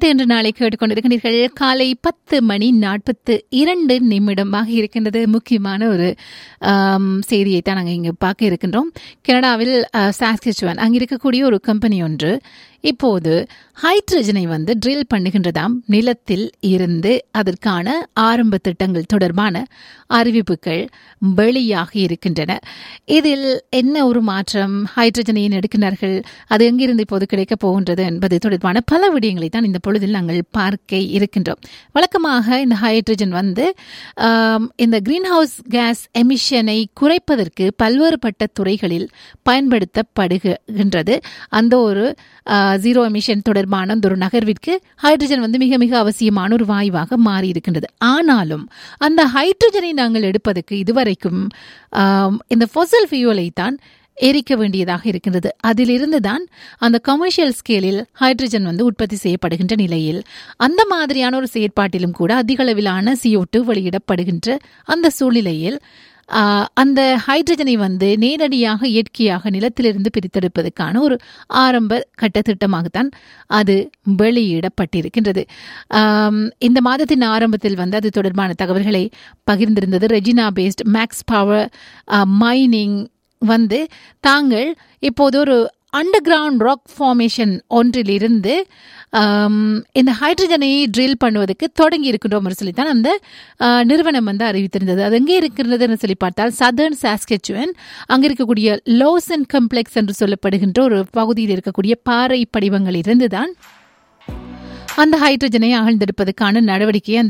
இது என்று நாளை கேட்டுக்கொண்டிருக்கிறீர்கள் காலை பத்து மணி நாற்பத்து இரண்டு நிமிடமாக இருக்கின்றது முக்கியமான ஒரு ஆம், செய்தியை தான் நாங்கள் இங்கே பார்க்க இருக்கின்றோம் கனடாவில் சாஸ்கிச்சுவன் அங்கே இருக்கக்கூடிய ஒரு கம்பெனி ஒன்று இப்போது ஹைட்ரஜனை வந்து ட்ரில் பண்ணுகின்றதாம் நிலத்தில் இருந்து அதற்கான ஆரம்ப திட்டங்கள் தொடர்பான அறிவிப்புகள் வெளியாகி இருக்கின்றன இதில் என்ன ஒரு மாற்றம் ஹைட்ரஜனை ஏன் எடுக்கிறார்கள் அது எங்கிருந்து இப்போது கிடைக்கப் போகின்றது என்பது தொடர்பான பல விடயங்களை தான் இந்த பொழுதில் நாங்கள் பார்க்க இருக்கின்றோம் வழக்கமாக இந்த ஹைட்ரஜன் வந்து ஆம், இந்த கிரீன் ஹவுஸ் கேஸ் எமிஷனை குறைப்பதற்கு பல்வேறுபட்ட துறைகளில் பயன்படுத்தப்படுகின்றது அந்த ஒரு ஜீரோ எமிஷன் தொடர்பான அந்த ஒரு நகர்விற்கு ஹைட்ரஜன் வந்து மிக மிக அவசியமான ஒரு வாயுவாக மாறி இருக்கின்றது ஆனாலும் அந்த ஹைட்ரஜனை நாங்கள் எடுப்பதற்கு இதுவரைக்கும் ஆம், இந்த ஃபொசல் ஃபியூலை தான் எரிக்க வேண்டியதாக இருக்கின்றது அதிலிருந்து தான் அந்த கமர்ஷியல் ஸ்கேலில் ஹைட்ரஜன் வந்து உற்பத்தி செய்யப்படுகின்ற நிலையில் அந்த மாதிரியான ஒரு செயற்பாட்டிலும் கூட அதிக அளவிலான CO2 வெளியிடப்படுகின்ற அந்த சூழ்நிலையில் ஆஹ், அந்த ஹைட்ரஜனை வந்து நேரடியாக இயற்கையாக நிலத்திலிருந்து பிரித்தெடுப்பதற்கான ஒரு ஆரம்ப கட்ட திட்டமாகத்தான் அது வெளியிடப்பட்டிருக்கின்றது ஆம், இந்த மாதத்தின் ஆரம்பத்தில் வந்து அது தொடர்பான தகவல்களை பகிர்ந்திருந்தது ரெஜினா பேஸ்ட் மேக்ஸ் பவர் மைனிங் வந்து தாங்கள் இப்போது ஒரு அண்டர் கிரவுண்ட் ராக் ஃபார்மேஷன் ஒன்றிலிருந்து ஆம், இந்த ஹைட்ரஜனை ட்ரில் பண்ணுவதற்கு தொடங்கி இருக்கின்றோம் என்று சொல்லித்தான் அந்த ஆ, நிறுவனம் வந்து அறிவித்திருந்தது அது எங்கே இருக்கிறதுன்னு சொல்லி பார்த்தால் சதர்ன் சாஸ்கெச்சுவன் அங்கே இருக்கக்கூடிய லோசன் கம்ப்ளெக்ஸ் என்று சொல்லப்படுகின்ற ஒரு பகுதியில் இருக்கக்கூடிய பாறை படிவங்களில் இருந்துதான் அந்த ஹைட்ரஜனை அகழ்ந்தெடுப்பதற்கான நடவடிக்கையை அந்த